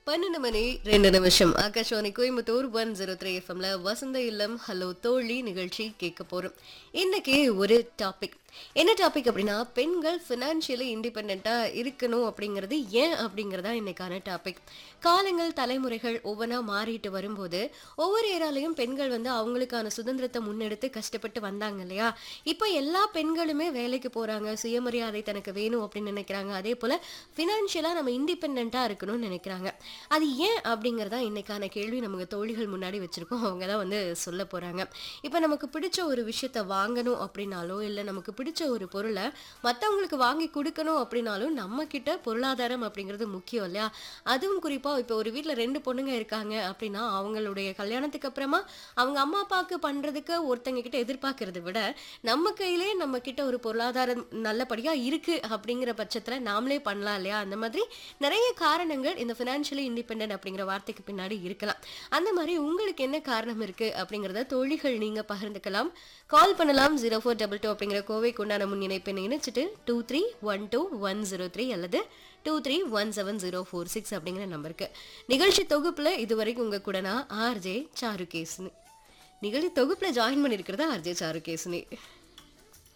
பன்னெண்டு மணி ரெண்டு நிமிஷம் Akashvani Coimbatore one zero three எஃப்எம்ல வசந்த இல்லம் ஹலோ தோழி நிகழ்ச்சி கேட்க போறோம் இன்னைக்கு ஒரு டாபிக் என்ன டாபிக் அப்படின்னா பெண்கள் ஃபினான்ஷியலி இண்டிபெண்டா இருக்கணும் அப்படிங்கிறது ஏன் அப்படிங்கிறதா இன்னைக்கான டாபிக் காலங்கள் தலைமுறைகள் ஒவ்வொன்றா மாறிட்டு வரும்போது ஒவ்வொரு ஏராலையும் பெண்கள் வந்து அவங்களுக்கான சுதந்திரத்தை முன்னெடுத்து கஷ்டப்பட்டு வந்தாங்க இல்லையா இப்போ எல்லா பெண்களுமே வேலைக்கு போறாங்க சுயமரியாதை தனக்கு வேணும் அப்படின்னு நினைக்கிறாங்க அதே போல ஃபினான்ஷியலாக நம்ம இண்டிபெண்ட்டாக இருக்கணும்னு நினைக்கிறாங்க அது ஏன் அப்படிங்கிறதா இன்னைக்கான கேள்வி நமக்கு தோழிகள் முன்னாடி வச்சிருக்கோம் அவங்க தான் வந்து சொல்ல போறாங்க இப்போ நமக்கு பிடிச்ச ஒரு விஷயத்த வாங்கணும் அப்படின்னாலோ இல்லை நமக்கு பிடிச்ச ஒரு பொருளை மற்றவங்களுக்கு வாங்கி கொடுக்கணும் அப்படின்னாலும் நம்ம கிட்ட பொருளாதாரம் அப்படிங்கிறது முக்கியம் இல்லையா அதுவும் குறிப்பாக இப்போ ஒரு வீட்டில் ரெண்டு பொண்ணுங்க இருக்காங்க அப்படின்னா அவங்களுடைய கல்யாணத்துக்கு அப்புறமா அவங்க அம்மா அப்பாவுக்கு பண்றதுக்கு ஒருத்தங்க கிட்ட எதிர்பார்க்கறத விட நம்ம கையிலே நம்ம கிட்ட ஒரு பொருளாதாரம் நல்லபடியா இருக்கு அப்படிங்கிற பட்சத்துல நாமளே பண்ணலாம் இல்லையா அந்த மாதிரி நிறைய காரணங்கள் இந்த ஃபினான்ஷியலி இண்டிபெண்டன்ட் அப்படிங்கிற வார்த்தைக்கு பின்னாடி இருக்கலாம் அந்த மாதிரி உங்களுக்கு என்ன காரணம் இருக்கு அப்படிங்கிறத தோழிகள் நீங்க பகிர்ந்துக்கலாம் கால் பண்ணலாம் ஜீரோ ஃபோர் டபுள் டூ அப்படிங்கிற கோவைக்கு உண்டான முன் இணைப்பை இணைச்சிட்டு two three one two one zero three அல்லது two three one seven zero four six அப்படிங்கிற நம்பருக்கு நிகழ்ச்சி தொகுப்புல இதுவரைக்கும் உங்க கூட நான் ஆர்ஜே சாருகேஸ்னி நிகழ்ச்சி தொகுப்புல ஜாயின் பண்ணியிருக்கிறதா ஆர்ஜே சாருகேஸ்னி